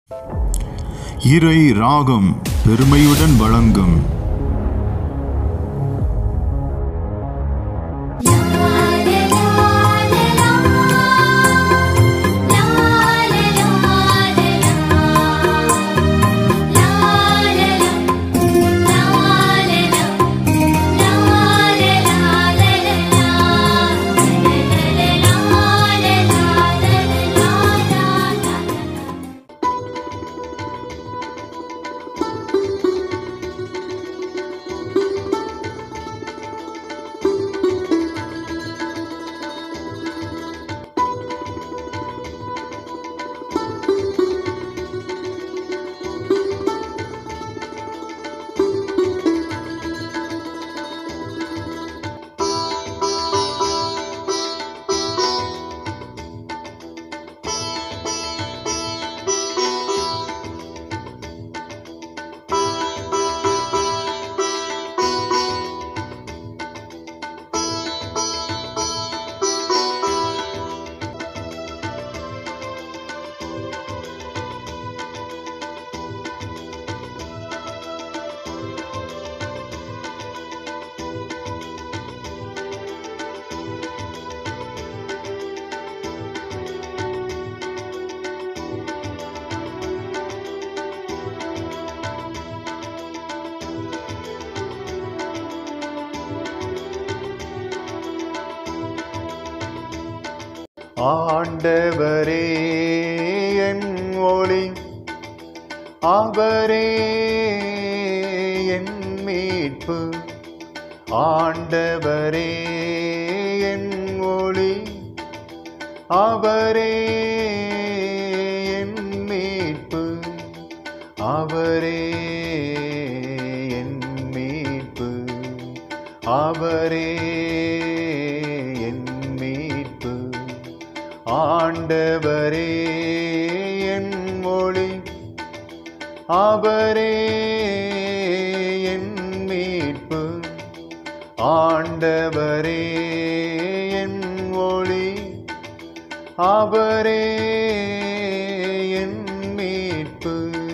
இறை ராகம் பெருமையுடன் வழங்கும் ஆண்டவரே என் ஒளி அவரே என் மீட்பு ஆண்டவரே என் ஒளி அவரே என் மீட்பு அவரே என் மீட்பு அவரே என் மீட்பு ஆண்டவரே என் மொழி அவரே என் மீட்பு ஆண்டவரே என் ஒளி அவரே என் மீட்பு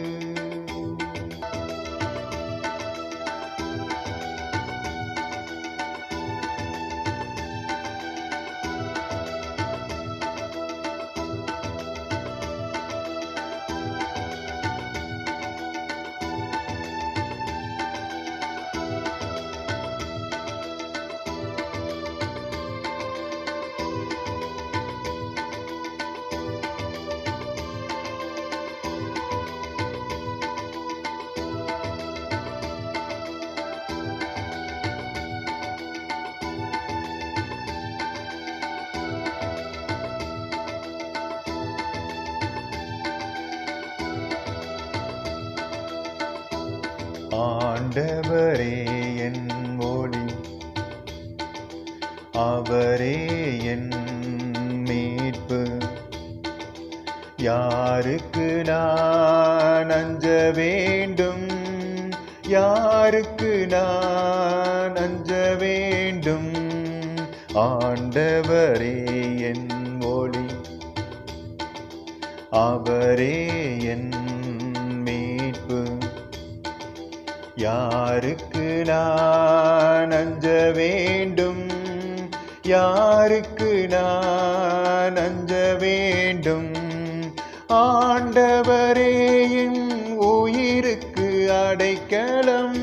ஆண்டவரே என் ஒளி அவரே என் மீட்பு யாருக்கு நான் அஞ்ச வேண்டும் யாருக்கு நான் அஞ்ச வேண்டும் ஆண்டவரே என் ஒளி அவரே என் மீட்பு யாருக்கு நான் அஞ்ச வேண்டும் யாருக்கு நான் அஞ்ச வேண்டும் ஆண்டவரே என் உயிருக்கு அடைக்கலம்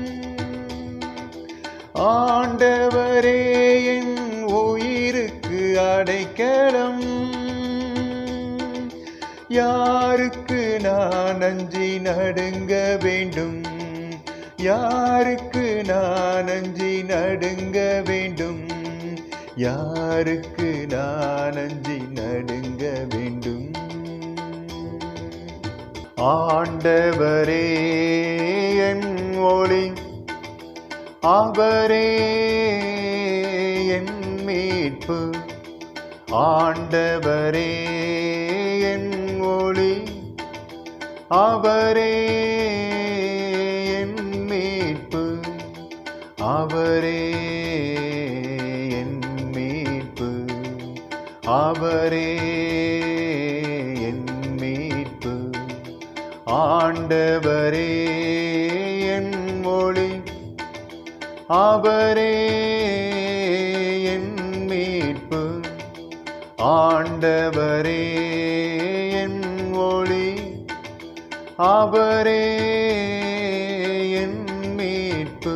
ஆண்டவரே என் உயிருக்கு அடைக்கலம் யாருக்கு நான் அஞ்சி நடுங்க வேண்டும் யாருக்கு நான் அஞ்சி நடுங்க வேண்டும் யாருக்கு நான் அஞ்சி நடுங்க வேண்டும் ஆண்டவரே என் ஒளி அவரே என் மீட்பு ஆண்டவரே என் ஒளி அவரே என் மீட்பு அவரே என் மீட்பு அவரே என் மீட்பு ஆண்டவரே என் மொழி அவரே என் மீட்பு ஆண்டவரே என் ஒளி அவரே என் மீட்பு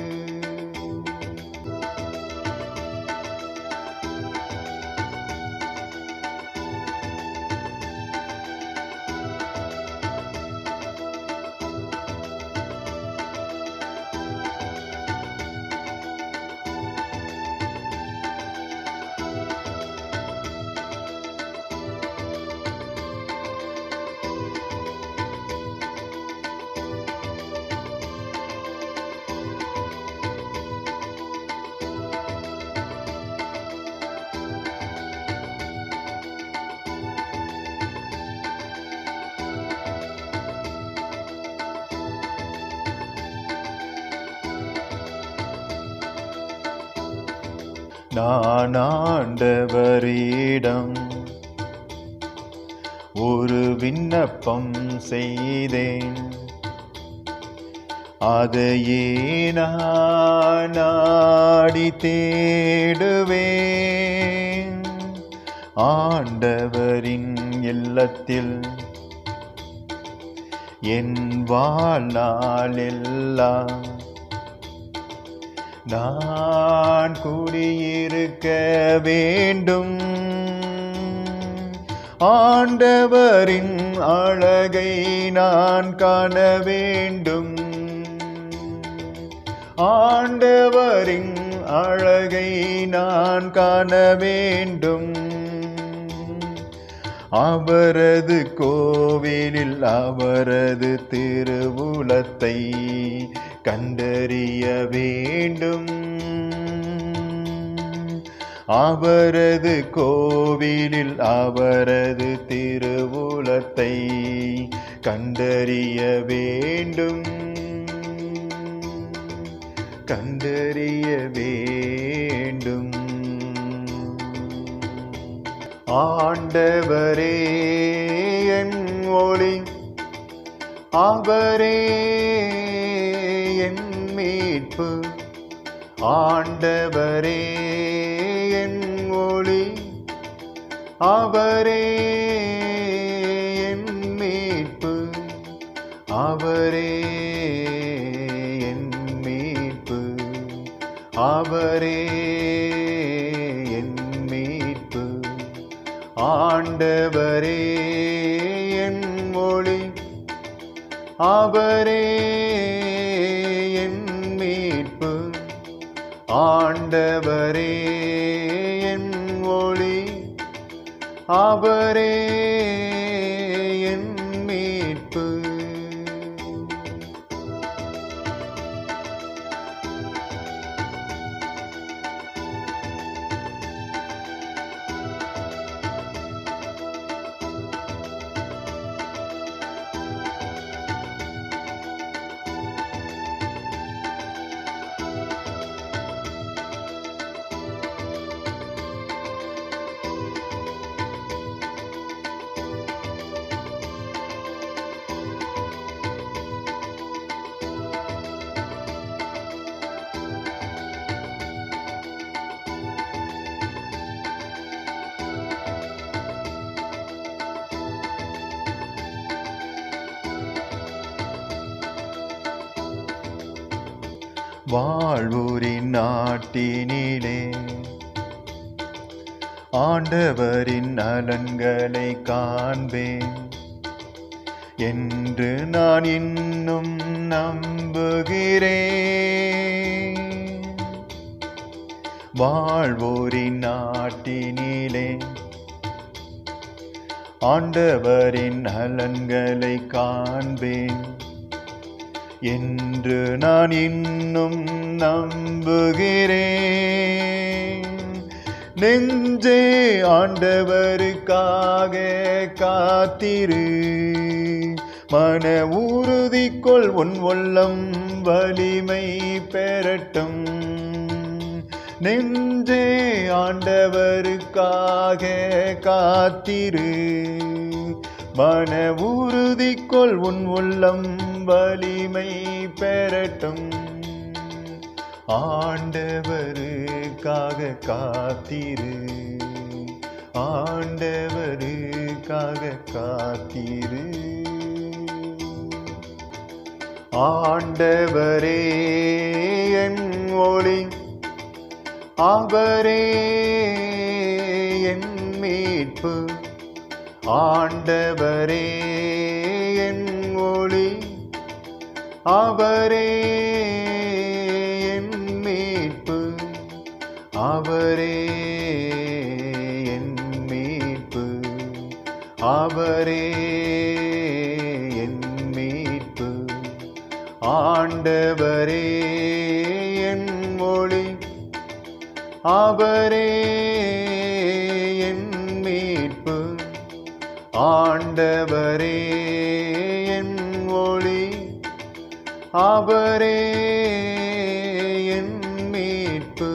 நான் ஆண்டவரிடம் ஒரு விண்ணப்பம் செய்தேன் அதையே நான் நாடி தேடுவேன் ஆண்டவரின் இல்லத்தில் என் வாழ்நாள் எல்லாம் நான் குடியிருக்க வேண்டும் ஆண்டவரின் அழகை நான் காண வேண்டும் ஆண்டவரின் அழகை நான் காண வேண்டும் அவரது கோவிலில் அவரது திருவுளத்தை கண்டறிய வேண்டும் அவரது கோவிலில் அவரது திருவுளத்தை கண்டறிய வேண்டும் கண்டறிய வேண்டும் ஆண்டவரே என் ஒளி அவரே என் மீட்பு ஆண்டவரே என் ஒளி அவரே என் மீட்பு அவரே என் மீட்பு அவரே என் மீட்பு ஆண்டவரே என் மொழி அவரே என் மீட்பு ஆண்டவரே என் ஒளி அவரே என் மீட்பு வாழ்வூரின் நாட்டினிலே ஆண்டவரின் நலன்களை காண்பேன் என்று நான் இன்னும் நம்புகிறேன் வாழ்வோரின் நாட்டினிலே ஆண்டவரின் நலன்களை காண்பேன் என்று நான் இன்னும் நம்புகிறேன் நெஞ்சே ஆண்டவருக்காக காத்திரு மன உறுதி கொள் உன் உள்ளம் வலிமை பெறட்டும் நெஞ்சே ஆண்டவருக்காக காத்திரு மன உறுதி கொள் உன் உள்ளம் வலிமை பெறட்டும் ஆண்டவருக்காக காத்திரு ஆண்டவருக்காக காத்திரு ஆண்டவரே என் ஒளி அவரே என் மீட்பு ஆண்டவரே என் ஒளி அவரே என் மீட்பு அவரே என் மீட்பு அவரே என் மீட்பு ஆண்டவரே என் மொழி அவரே என் மீட்பு ஆண்டவரே என் ஒளி அவரே என் மீட்பு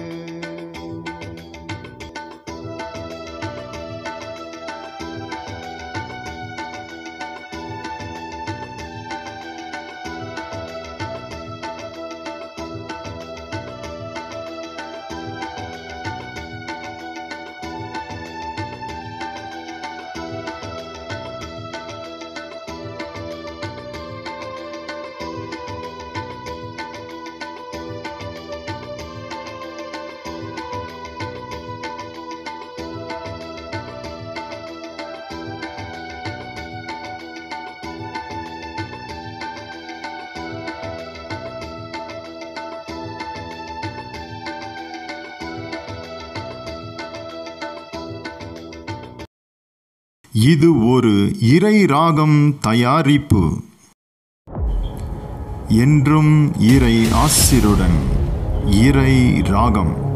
இது ஒரு இறை ராகம் தயாரிப்பு என்றும் இறை ஆசிருடன் இறை ராகம்